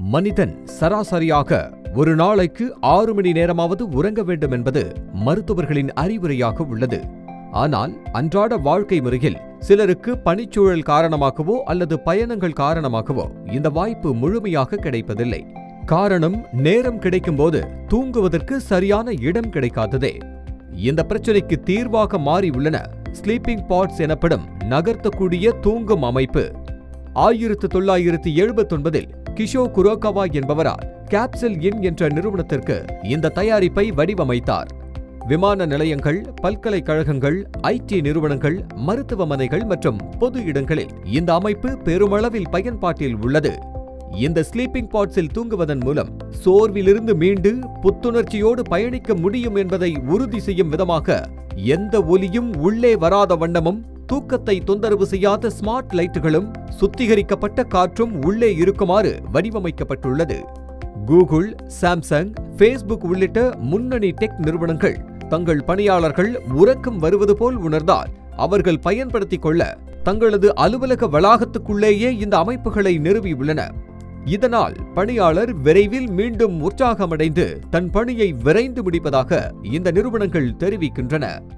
மனிதன் சராசரியாக ஒரு நாளைக்கு ஆறு மணி நேரமாவது உறங்க வேண்டும் என்பது மருத்துவர்களின் அறிவுரையாக உள்ளது ஆனால் அன்றாட வாழ்க்கை முறையில் சிலருக்கு பணிச்சூழல் காரணமாகவோ அல்லது பயணங்கள் காரணமாகவோ இந்த வாய்ப்பு முழுமையாக கிடைப்பதில்லை காரணம் நேரம் கிடைக்கும்போது தூங்குவதற்கு சரியான இடம் கிடைக்காததே இந்த பிரச்சனைக்கு தீர்வாக மாறியுள்ளன ஸ்லீப்பிங் பாட்ஸ் எனப்படும் நகர்த்தக்கூடிய தூங்கும் அமைப்பு ஆயிரத்து தொள்ளாயிரத்து எழுபத்தொன்பதில் கிஷோ குரோகவா என்பவரால் கேப்சல் இன் என்ற நிறுவனத்திற்கு இந்த தயாரிப்பை வடிவமைத்தார் விமான நிலையங்கள் பல்கலைக்கழகங்கள் ஐடி நிறுவனங்கள் மருத்துவமனைகள் மற்றும் பொது இடங்களில் இந்த அமைப்பு பெருமளவில் பயன்பாட்டில் உள்ளது இந்த ஸ்லீப்பிங் பாட்ஸில் தூங்குவதன் மூலம் சோர்விலிருந்து மீண்டு புத்துணர்ச்சியோடு பயணிக்க முடியும் என்பதை உறுதி செய்யும் விதமாக எந்த ஒலியும் உள்ளே வராத வண்ணமும் தூக்கத்தை தொந்தரவு செய்யாத ஸ்மார்ட் லைட்டுகளும் சுத்திகரிக்கப்பட்ட காற்றும் உள்ளே இருக்குமாறு வடிவமைக்கப்பட்டுள்ளது கூகுள் சாம்சங் ஃபேஸ்புக் உள்ளிட்ட முன்னணி டெக் நிறுவனங்கள் தங்கள் பணியாளர்கள் உறக்கம் வருவது போல் உணர்ந்தால் அவர்கள் பயன்படுத்திக் கொள்ள தங்களது அலுவலக வளாகத்துக்குள்ளேயே இந்த அமைப்புகளை நிறுவியுள்ளன இதனால் பணியாளர் விரைவில் மீண்டும் உற்சாகமடைந்து தன் பணியை விரைந்து முடிப்பதாக இந்த நிறுவனங்கள் தெரிவிக்கின்றன